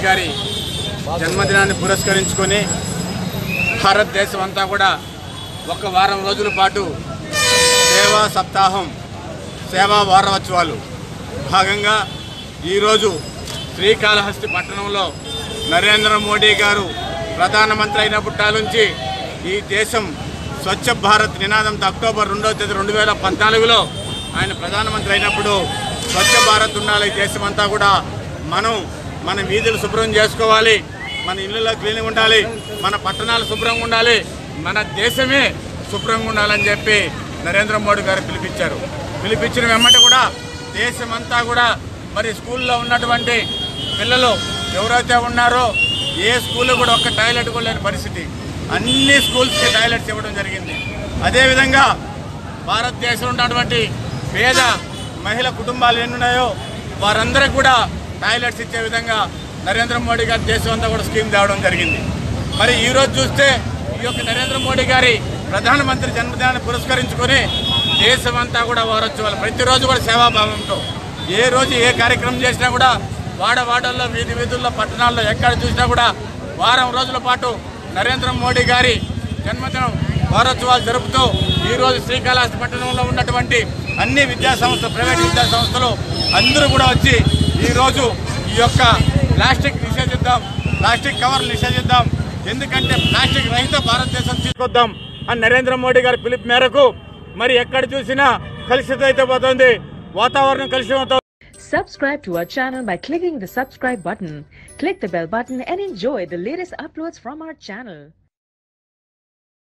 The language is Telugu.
గారి జన్మదినాన్ని పురస్కరించుకొని భారతదేశం అంతా కూడా ఒక వారం రోజుల పాటు సేవా సప్తాహం సేవా వారోత్సవాలు భాగంగా ఈరోజు శ్రీకాళహస్తి పట్టణంలో నరేంద్ర మోడీ గారు ప్రధానమంత్రి అయినప్పటి నుంచి ఈ దేశం స్వచ్ఛ భారత్ నినాదంతో అక్టోబర్ రెండవ తేదీ రెండు వేల పద్నాలుగులో ఆయన ప్రధానమంత్రి అయినప్పుడు స్వచ్ఛ భారత్ ఉండాలి ఈ దేశం అంతా కూడా మనం మన వీధులు శుభ్రం చేసుకోవాలి మన ఇళ్ళలో క్లీన్గా ఉండాలి మన పట్టణాలు శుభ్రంగా ఉండాలి మన దేశమే శుభ్రంగా ఉండాలని చెప్పి నరేంద్ర మోడీ గారు పిలిపించారు పిలిపించిన వెమ్మట కూడా దేశమంతా కూడా మరి స్కూల్లో ఉన్నటువంటి పిల్లలు ఎవరైతే ఉన్నారో ఏ స్కూల్లో కూడా ఒక్క టాయిలెట్ కూడా లేని పరిస్థితి అన్ని స్కూల్స్కి టాయిలెట్స్ ఇవ్వడం జరిగింది అదేవిధంగా భారతదేశంలో ఉన్నటువంటి పేద మహిళ కుటుంబాలు ఎన్ని ఉన్నాయో వారందరికీ కూడా టాయిలెట్స్ ఇచ్చే విధంగా నరేంద్ర మోడీ గారి దేశం అంతా కూడా స్కీమ్ తేవడం జరిగింది మరి ఈ రోజు చూస్తే ఈ యొక్క నరేంద్ర మోడీ గారి ప్రధానమంత్రి జన్మదినాన్ని పురస్కరించుకొని దేశమంతా కూడా వారోత్సవాలు ప్రతిరోజు కూడా సేవాభావంతో ఏ రోజు ఏ కార్యక్రమం చేసినా కూడా వాడవాడల్లో వీధి వీధుల్లో పట్టణాల్లో ఎక్కడ చూసినా కూడా వారం రోజుల పాటు నరేంద్ర మోడీ గారి జన్మదినం వారోత్సవాలు జరుపుతూ ఈరోజు శ్రీకాళహస్తి పట్టణంలో ఉన్నటువంటి అన్ని విద్యా సంస్థలు ప్రైవేట్ విద్యా సంస్థలు అందరూ కూడా వచ్చి ఈరోజు ఈ యొక్క ప్లాస్టిక్ నిషేధిద్దాం ప్లాస్టిక్ కవర్లు నిషేధిద్దాం ఎందుకంటే ప్లాస్టిక్ రహిత భారతదేశం తీసుకొద్దాం అని నరేంద్ర మోడీ గారి పిలుపు మేరకు మరి ఎక్కడ చూసినా కలుషితం అయితే పోతుంది వాతావరణం కలుషితం అవుతుంది Subscribe to our channel by clicking the subscribe button. Click the bell button and enjoy the latest uploads from our channel.